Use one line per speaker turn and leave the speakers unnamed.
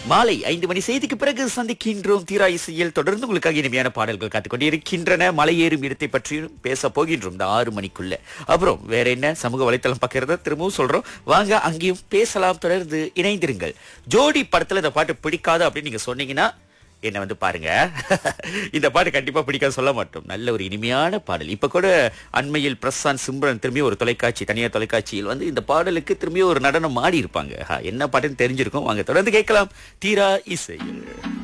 மாலை ஐந்து மணி செய்திக்கு பிறகு சந்திக்கின்றோம் தீரா இசையில் தொடர்ந்து உங்களுக்காக இனிமையான பாடல்கள் காத்துக்கொண்டே இருக்கின்றன மலை ஏறும் இடத்தை பற்றியும் பேச போகின்றோம் இந்த ஆறு மணிக்குள்ள அப்புறம் வேற என்ன சமூக வலைத்தளம் பக்கிறத திரும்பவும் சொல்றோம் வாங்க அங்கேயும் பேசலாம் தொடர்ந்து இணைந்திருங்கள் ஜோடி படத்துல இந்த பாட்டு பிடிக்காது அப்படின்னு நீங்க சொன்னீங்கன்னா என்ன வந்து பாருங்க இந்த பாட்டு கண்டிப்பா பிடிக்காது சொல்ல மாட்டோம் நல்ல ஒரு இனிமையான பாடல் இப்ப கூட அண்மையில் பிரசாந்த் சிம்ரன் திரும்பி ஒரு தொலைக்காட்சி தனியார் தொலைக்காட்சியில் வந்து இந்த பாடலுக்கு திரும்பி ஒரு நடனம் ஆடி இருப்பாங்க ஆ, என்ன பாட்டுன்னு தெரிஞ்சிருக்கும் வாங்க தொடர்ந்து கேட்கலாம் தீரா இசையில்